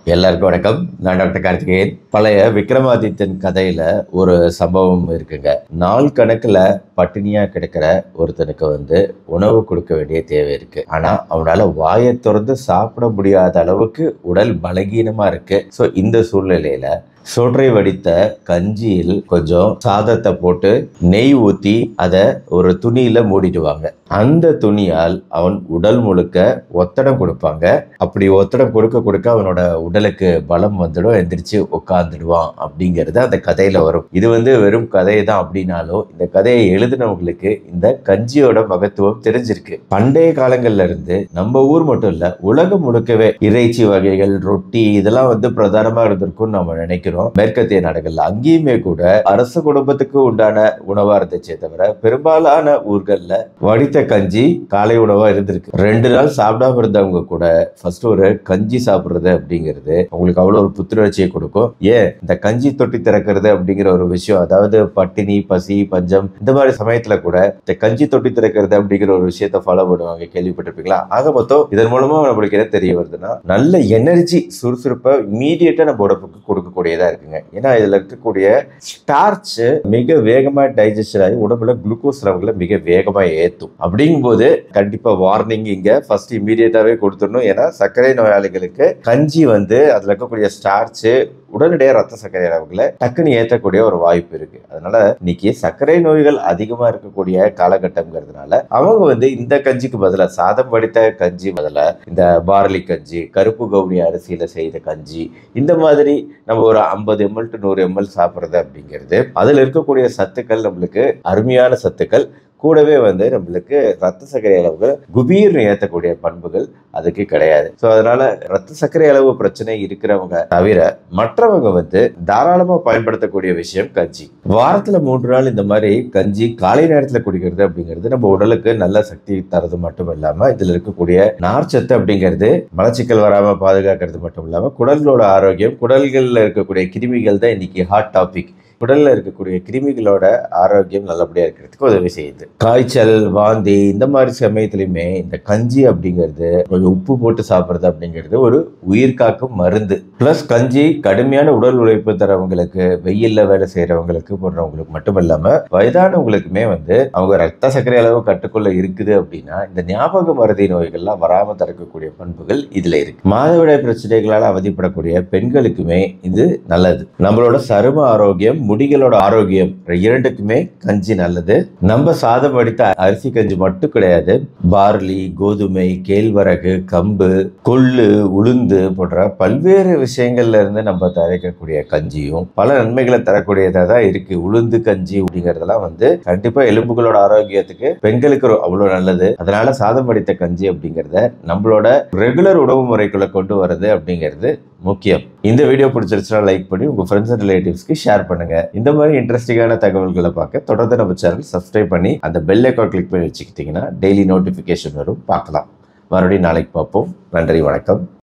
எல்லாருக்கும் வணக்கம் நான் டாக்டர் கார்த்திகேயன் பழைய விக்ரமாதித்தன் கதையில ஒரு சம்பவம் இருக்குங்க நாள் கணக்குல பட்டினியா கிடக்கிற ஒருத்தனுக்கு வந்து உணவு கொடுக்க வேண்டிய தேவை இருக்கு ஆனா அவனால வாயை திறந்து சாப்பிட முடியாத அளவுக்கு உடல் பலகீனமா இருக்கு ஸோ இந்த சூழ்நிலையில சோற்றை வடித்த கஞ்சியில் கொஞ்சம் சாதத்தை போட்டு நெய் ஊற்றி அதை ஒரு துணியில மூடிடுவாங்க அந்த துணியால் அவன் உடல் முழுக்க ஒத்தடம் கொடுப்பாங்க அப்படி ஒத்தடம் கொடுக்க கொடுக்க அவனோட உடலுக்கு பலம் வந்துடும் எந்திரிச்சு உட்காந்துடுவான் அப்படிங்கிறது அந்த கதையில வரும் இது வந்து வெறும் கதை தான் அப்படின்னாலும் இந்த கதையை எழுதினவங்களுக்கு இந்த கஞ்சியோட மகத்துவம் தெரிஞ்சிருக்கு பண்டைய காலங்கள்ல இருந்து நம்ம ஊர் மட்டும் இல்ல உலகம் முழுக்கவே இறைச்சி வகைகள் ரொட்டி இதெல்லாம் வந்து பிரதானமா இருந்திருக்கும்னு நம்ம நினைக்கிறோம் மேற்கத்திய நாடுகள்ல அங்கேயுமே கூட அரச குடும்பத்துக்கு உண்டான உணவா இருந்துச்சே தவிர பெரும்பாலான ஊர்கள்ல வடித்த கஞ்சி காலை உணவா இருந்திருக்கு ரெண்டு நாள் சாப்பிடாம இருந்தவங்க கூட ஃபர்ஸ்ட் ஒரு கஞ்சி சாப்பிடுறது அப்படிங்கிறது உங்களுக்கு அவ்வளவு ஒரு புத்துணர்ச்சியை கொடுக்கும் ஏன் இந்த கஞ்சி தொட்டி திறக்கிறது அப்படிங்கிற ஒரு விஷயம் அதாவது பட்டினி பசி பஞ்சம் இந்த மாதிரி சமயத்துல கூட இந்த கஞ்சி தொட்டி திறக்கிறது அப்படிங்கிற ஒரு விஷயத்த ஃபாலோ பண்ணுவாங்க கேள்விப்பட்டிருப்பீங்களா ஆக மொத்தம் இதன் மூலமா நம்மளுக்கு என்ன தெரிய வருதுன்னா நல்ல எனர்ஜி சுறுசுறுப்பை இமீடியட்டா நம்ம உடம்புக்கு கொடுக்கக்கூடியதா இருக்குங்க ஏன்னா இதுல இருக்கக்கூடிய ஸ்டார்ச் மிக வேகமா டைஜஷன் ஆகி உடம்புல குளுக்கோஸ் லெவல்களை மிக வேகமா ஏத்தும் அப்படிங்கும்போது கண்டிப்பா வார்னிங் இங்க ஃபர்ஸ்ட் இமீடியட்டாவே கொடுத்துடணும் ஏன்னா சர்க்கரை நோயாளிகளுக்கு கஞ்சி வந்து அதுல இருக்கக்கூடிய ஸ்டார்ச் உடனடியாக ரத்த சர்க்கரை அளவுகளை டக்குன்னு ஏற்றக்கூடிய ஒரு வாய்ப்பு இருக்கு அதனால இன்னைக்கு சர்க்கரை நோய்கள் அதிகமா இருக்கக்கூடிய காலகட்டம்ங்கிறதுனால அவங்க வந்து இந்த கஞ்சிக்கு பதிலாக சாதம் வடித்த கஞ்சி பதிலாக இந்த பார்லி கஞ்சி கருப்பு கவுனி அரிசியில செய்த கஞ்சி இந்த மாதிரி நம்ம ஒரு ஐம்பது எம்எல் டு நூறு எம்எல் சாப்பிட்றது அப்படிங்கிறது அதில் இருக்கக்கூடிய சத்துக்கள் நம்மளுக்கு அருமையான சத்துக்கள் கூடவே வந்து நம்மளுக்கு ரத்த சர்க்கரை அளவுகள் குபீர்னு ஏற்றக்கூடிய பண்புகள் அதுக்கு கிடையாது ஸோ அதனால ரத்த சர்க்கரை அளவு பிரச்சனை இருக்கிறவங்க தவிர மற்றவங்க வந்து தாராளமாக பயன்படுத்தக்கூடிய விஷயம் கஞ்சி வாரத்தில் மூன்று நாள் இந்த மாதிரி கஞ்சி காலை நேரத்தில் குடிக்கிறது அப்படிங்கிறது நம்ம உடலுக்கு நல்ல சக்தி தரது மட்டும் இல்லாமல் இதில் இருக்கக்கூடிய நார்ச்சத்து அப்படிங்கிறது மலச்சிக்கல் வராமல் பாதுகாக்கிறது மட்டும் இல்லாமல் குடல்களோட ஆரோக்கியம் குடல்களில் இருக்கக்கூடிய கிருமிகள் தான் இன்னைக்கு ஹாட் டாபிக் உடல்ல இருக்கக்கூடிய கிருமிகளோட ஆரோக்கியம் நல்லபடியா இருக்கிறதுக்கு உதவி செய்யுது காய்ச்சல் வாந்தி இந்த மாதிரி சமயத்துலையுமே இந்த கஞ்சி அப்படிங்கிறது கொஞ்சம் உப்பு போட்டு சாப்பிட்றது அப்படிங்கிறது ஒரு உயிர் காக்கும் மருந்து பிளஸ் கஞ்சி கடுமையான உடல் உழைப்பு தரவங்களுக்கு வெயில்ல வேலை செய்யறவங்களுக்கு போடுறவங்களுக்கு மட்டும் இல்லாம வயதானவங்களுக்குமே வந்து அவங்க ரத்த சர்க்கரை அளவு கட்டுக்குள்ள இருக்குது அப்படின்னா இந்த ஞாபக மருதி நோய்கள்லாம் வராம தடுக்கக்கூடிய பண்புகள் இதுல இருக்கு மாதவிடாய் பிரச்சனைகளால் அவதிப்படக்கூடிய பெண்களுக்குமே இது நல்லது நம்மளோட சரும ஆரோக்கியம் முடிகளோட ஆரோக்கியம் இரண்டுக்குமே கஞ்சி நல்லது நம்ம சாதம் வடித்த அரிசி கஞ்சி மட்டும் கிடையாது பார்லி கோதுமை கேழ்வரகு கம்பு கொள்ளு உளுந்து போன்ற பல்வேறு விஷயங்கள்ல இருந்து நம்ம தயாரிக்கக்கூடிய கஞ்சியும் பல நன்மைகளை தரக்கூடியதாக தான் இருக்கு உளுந்து கஞ்சி அப்படிங்கறதெல்லாம் வந்து கண்டிப்பா எலும்புகளோட ஆரோக்கியத்துக்கு பெண்களுக்கு ரொ- அவ்வளவு நல்லது அதனால சாதம் வடித்த கஞ்சி அப்படிங்கறத நம்மளோட ரெகுலர் உணவு முறைக்குள்ள கொண்டு வர்றது அப்படிங்கிறது முக்கியம் இந்த வீடியோ பிடிச்சிருச்சுன்னா லைக் பண்ணி உங்க ஃப்ரெண்ட்ஸ் அண்ட் ரிலேட்டிவ்ஸ்க்கு ஷேர் பண்ணுங்க இந்த மாதிரி இன்ட்ரெஸ்டிங்கான தகவல்களை பார்க்க தொடர்ந்து நம்ம சேனல் சப்ஸ்கிரைப் பண்ணி அந்த பெல் ஐக்கான் கிளிக் பண்ணி வச்சுக்கிட்டீங்கன்னா டெய்லி நோட்டிஃபிகேஷன் வரும் பார்க்கலாம் மறுபடியும் நாளைக்கு பார்ப்போம் நன்றி வணக்கம்